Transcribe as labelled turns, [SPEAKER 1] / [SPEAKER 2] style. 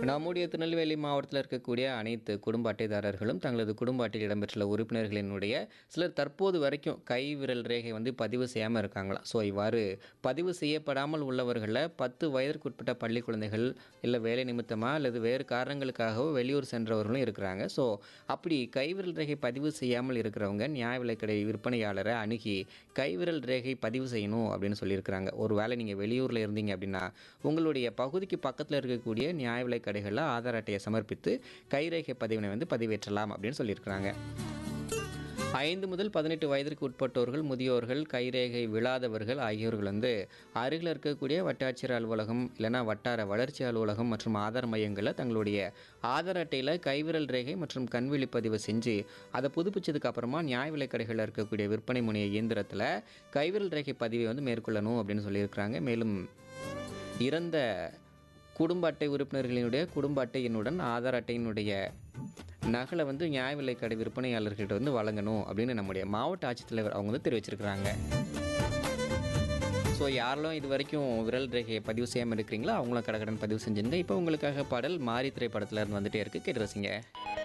[SPEAKER 1] நம்முடைய திருநெல்வேலி மாவட்டத்தில் இருக்கக்கூடிய அனைத்து குடும்ப அட்டைதாரர்களும் தங்களது குடும்ப அட்டையில் இடம்பெற்றுள்ள உறுப்பினர்களினுடைய சிலர் தற்போது வரைக்கும் கை விரல் ரேகை வந்து பதிவு செய்யாமல் இருக்காங்களாம் ஸோ இவ்வாறு பதிவு செய்யப்படாமல் உள்ளவர்களில் பத்து வயதிற்குட்பட்ட பள்ளி குழந்தைகள் இல்லை வேலை நிமித்தமாக அல்லது வேறு காரணங்களுக்காகவோ வெளியூர் சென்றவர்களும் இருக்கிறாங்க ஸோ அப்படி கைவிரல் ரேகை பதிவு செய்யாமல் இருக்கிறவங்க நியாய விலைக்கடை விற்பனையாளரை அணுகி கைவிரல் ரேகை பதிவு செய்யணும் அப்படின்னு சொல்லியிருக்கிறாங்க ஒரு வேளை நீங்கள் வெளியூரில் இருந்தீங்க அப்படின்னா உங்களுடைய பகுதிக்கு பக்கத்தில் இருக்கக்கூடிய நியாய விலை கடைகளில் ஆதார் அட்டையை சமர்ப்பித்து கைரேகை பதிவினை வந்து பதிவேற்றலாம் அப்படின்னு சொல்லியிருக்கிறாங்க ஐந்து முதல் பதினெட்டு வயதிற்கு உட்பட்டோர்கள் முதியோர்கள் கைரேகை விழாதவர்கள் ஆகியோர்கள் வந்து அருகில் இருக்கக்கூடிய வட்டாட்சியர் அலுவலகம் இல்லைனா வட்டார வளர்ச்சி அலுவலகம் மற்றும் ஆதார் மையங்களில் தங்களுடைய ஆதார் அட்டையில் கைவிரல் ரேகை மற்றும் கண்விழி பதிவு செஞ்சு அதை புதுப்பிச்சதுக்கு அப்புறமா நியாய விலைக் கடைகளில் இருக்கக்கூடிய விற்பனை முனைய இயந்திரத்தில் கைவிரல் ரேகை பதிவை வந்து மேற்கொள்ளணும் அப்படின்னு சொல்லியிருக்கிறாங்க மேலும் இறந்த குடும்ப அட்டை உறுப்பினர்களினுடைய குடும்ப அட்டையினுடன் ஆதார் அட்டையினுடைய நகலை வந்து நியாய விலைக் கடை விற்பனையாளர்கிட்ட வந்து வழங்கணும் அப்படின்னு நம்முடைய மாவட்ட ஆட்சித்தலைவர் அவங்க வந்து தெரிவிச்சிருக்கிறாங்க ஸோ யாரெல்லாம் இது வரைக்கும் விரல் ரேகையை பதிவு செய்யாமல் இருக்கிறீங்களோ அவங்களும் கடகடன் பதிவு செஞ்சுருங்க இப்போ உங்களுக்காக பாடல் மாரி திரைப்படத்தில் இருந்து வந்துட்டே இருக்கு கேட்டு ரசிங்க